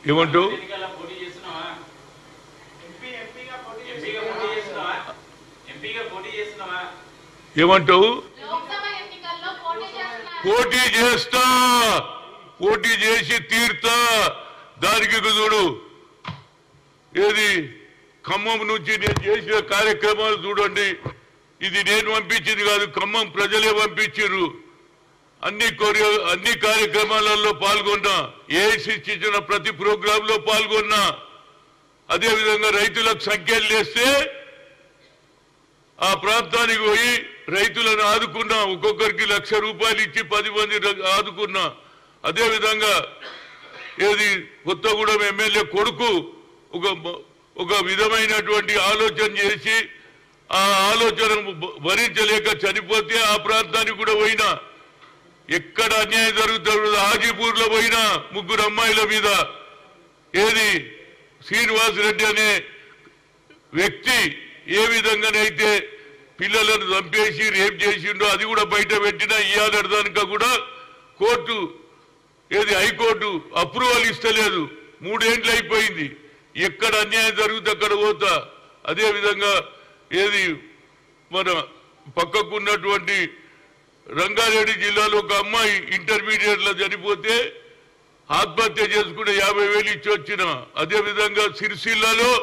ఏమంటావు ఎన్నికల్లో పోటీ చేస్తున్నావా ఎంపీ ఎంపీగా పోటీ ఎంపీగా పోటీ చేస్తున్నావా ఎంపీగా పోటీ చేస్తున్నావా ఏమంటావు లోక్సభ ఎన్నికల్లో పోటీ చేస్తున్నారు పోటీ చేస్తా పోటీ చేసి తీర్తా దానికి ఇక చూడు ఏది ఖమ్మం నుంచి నేను చేసిన కార్యక్రమాలు చూడండి ఇది నేను పంపించింది కాదు ఖమ్మం ప్రజలే పంపించారు అన్ని కొరియో అన్ని కార్యక్రమాలలో పాల్గొన్నా ఏఐసిసి ఇచ్చిన ప్రతి ప్రోగ్రామ్ లో పాల్గొన్నా అదేవిధంగా రైతులకు సంఖ్యలు లేస్తే ఆ ప్రాంతానికి పోయి రైతులను ఆదుకున్నా ఒక్కొక్కరికి లక్ష రూపాయలు ఇచ్చి పది మంది ర- ఆదుకున్నా అదేవిధంగా ఏది కొత్తగూడెం ఎమ్మెల్యే కొడుకు ఒక మ- ఒక విధమైనటువంటి ఆలోచన చేసి ఆ ఆలోచన భ- భరించలేక చనిపోతే ఆ ప్రాంతానికి కూడా పోయినా ఎక్కడ అన్యాయం జరుగుతుంది హాజీపూర్ లో పోయినా ముగ్గురు అమ్మాయిల మీద ఏది శ్రీనివాస్ రెడ్డి అనే వ్యక్తి ఏ విధంగానైతే పిల్లలను చంపేసి రేప్ చేసిండో అది కూడా బయట పెట్టినా ఇయ్యాలడదానిక కూడా కోర్టు ఏది హైకోర్టు అప్రూవల్ ఇస్తలేదు మూడేండ్లు అయిపోయింది ఎక్కడ అన్యాయం జరిగితే అక్కడ పోతా అదే విధంగా ఏది మన పక్కకున్నటువంటి రంగారెడ్డి జిల్లాలో ఒక అమ్మాయి ఇంటర్మీడియట్ లో చనిపోతే ఆత్మహత్య చేసుకుంటే యాభై వేలు ఇచ్చి వచ్చిన అదే విధంగా సిరిసిల్లాలో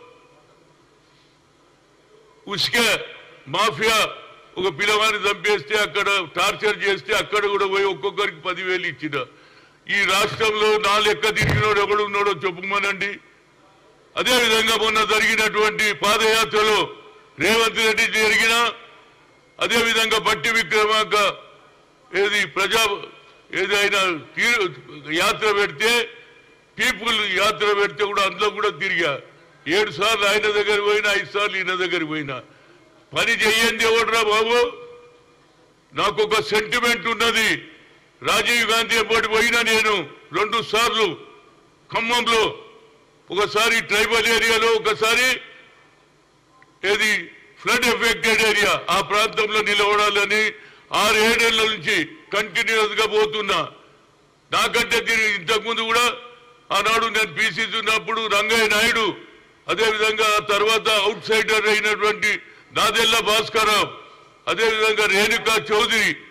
ఉస్క మాఫియా ఒక పిల్లవాడిని చంపేస్తే అక్కడ టార్చర్ చేస్తే అక్కడ కూడా పోయి ఒక్కొక్కరికి పదివేలు ఇచ్చిన ఈ రాష్ట్రంలో నా లెక్క తిరిగినోడు ఎవడు ఉన్నాడో చెప్పుమనండి అదే విధంగా మొన్న జరిగినటువంటి పాదయాత్రలో రేవంత్ రెడ్డి జరిగిన అదే విధంగా బట్టి విక్రమాక ఏది ప్రజా ఏదైనా తీరు యాత్ర పెడితే పీపుల్ యాత్ర పెడితే కూడా అందులో కూడా తిరిగా ఏడు సార్లు ఆయన దగ్గర పోయినా ఐదు సార్లు ఈయన దగ్గర పోయినా పని చెయ్యండి ఎవడరా బాబు నాకు ఒక సెంటిమెంట్ ఉన్నది రాజీవ్ గాంధీ ఎప్పటి పోయినా నేను రెండు సార్లు ఖమ్మంలో ఒకసారి ట్రైబల్ ఏరియాలో ఒకసారి ఏది ఫ్లడ్ ఎఫెక్టెడ్ ఏరియా ఆ ప్రాంతంలో నిలబడాలని ఆరు ఏడేళ్ల నుంచి కంటిన్యూస్ గా పోతున్నా నాకంటే తిరిగి ఇంతకుముందు కూడా ఆనాడు నేను పీసీసీ ఉన్నప్పుడు రంగయ్య నాయుడు అదేవిధంగా ఆ తర్వాత అవుట్ సైడర్ అయినటువంటి నాదెల్ల భాస్కరరావు అదేవిధంగా రేణుకా చౌదరి